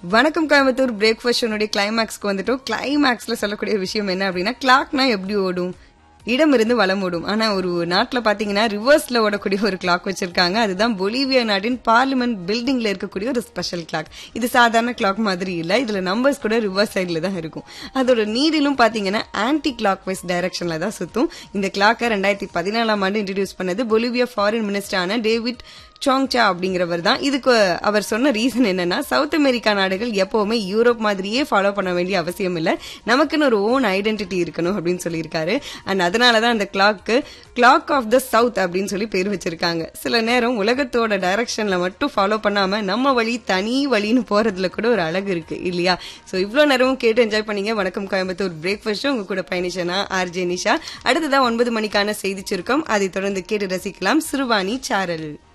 வணக்கம் கோயம்புத்தூர் பிரேக்ஃபாஸ்ட் ஷோனுடைய கிளைமேக்ஸ்க்கு வந்துட்டோம் கிளைமேக்ஸ்ல சொல்லக்கூடிய விஷயம் என்ன அப்படின்னா கிளாக்னா எப்படி ஓடும் இடமிருந்து வலம் ஓடும் ஆனா ஒரு நாட்டுல பாத்தீங்கன்னா ரிவர்ஸ்ல ஓடக்கூடிய ஒரு கிளாக் வச்சிருக்காங்க அதுதான் பொலிவியா நாட்டின் பார்லிமெண்ட் பில்டிங்ல இருக்கக்கூடிய ஒரு ஸ்பெஷல் கிளாக் இது சாதாரண கிளாக் மாதிரி இல்ல இதுல நம்பர்ஸ் கூட ரிவர்ஸ் சைட்ல தான் இருக்கும் அதோட நீடிலும் பாத்தீங்கன்னா ஆன்டி கிளாக் வைஸ் டைரக்ஷன்ல தான் சுத்தும் இந்த கிளாக்கை ரெண்டாயிரத்தி பதினாலாம் ஆண்டு இன்ட்ரடியூஸ் பண்ணது பொலிவியா ஃபாரின் மினிஸ்டரான டேவிட் சாங்சா அப்படிங்கிறவர் தான் இதுக்கு அவர் சொன்ன ரீசன் என்னன்னா சவுத் அமெரிக்கா நாடுகள் எப்பவுமே யூரோப் மாதிரியே ஃபாலோ பண்ண வேண்டிய அவசியம் இல்லை நமக்குன்னு ஒரு ஓன் ஐடென்டிட்டி இருக்கணும் அப்படின்னு சொல்லியிருக்காரு அண்ட் அதனால தான் அந்த clock clock of the south அப்படின்னு சொல்லி பேர் வச்சிருக்காங்க சில நேரம் உலகத்தோட டைரக்ஷன்ல மட்டும் ஃபாலோ பண்ணாம நம்ம வழி தனி வழின்னு போறதுல கூட ஒரு அழகு இருக்கு இல்லையா ஸோ இவ்வளோ நேரமும் கேட்டு என்ஜாய் பண்ணீங்க வணக்கம் கோயம்புத்தூர் பிரேக்ஃபாஸ்ட் உங்க கூட பயணிச்சனா ஆர்ஜே நிஷா அடுத்ததான் ஒன்பது மணிக்கான செய்தி சுருக்கம் அதை தொடர்ந்து கேட்டு ரசிக்கலாம் சிறுவாணி சாரல்